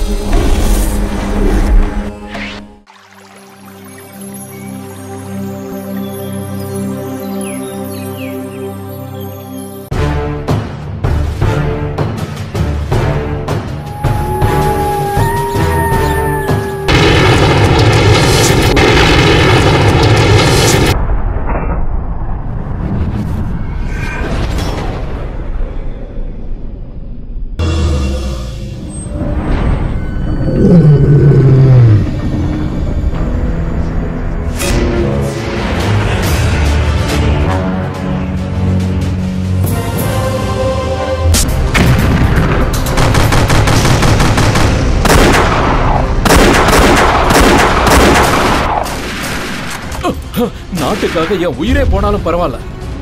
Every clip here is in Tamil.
நாட்டுக்காக என் உயிரே போனாலும் பரவாயில்ல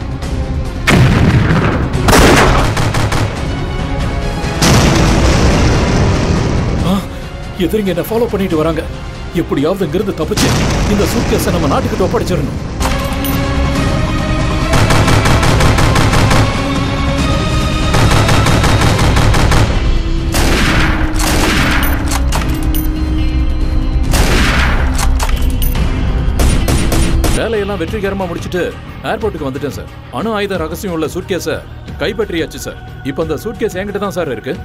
ஆ, எதிரிங்க என்ன ஃபாலோ பண்ணிட்டு வராங்க எப்படியாவது இங்கிருந்து தப்பிச்சு இந்த சூட்கேஸை நம்ம நாட்டுக்கு ஒப்படைச்சிடணும் வேலையெல்லாம் வெற்றிகரமா முடிச்சிட்டு ஏர்போர்ட்டுக்கு வந்துட்டேன் சார் அணு ஆயுத ரகசியம் உள்ள சூட்கேஸை கைப்பற்றியாச்சு சார் இப்போ அந்த சூட்கேஸ் என்கிட்ட தான் சார் இருக்கு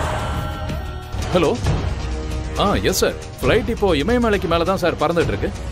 hello ah yes sir flight இப்போ இமயமலைக்கு மேலே தான் சார் பறந்துட்டு இருக்கு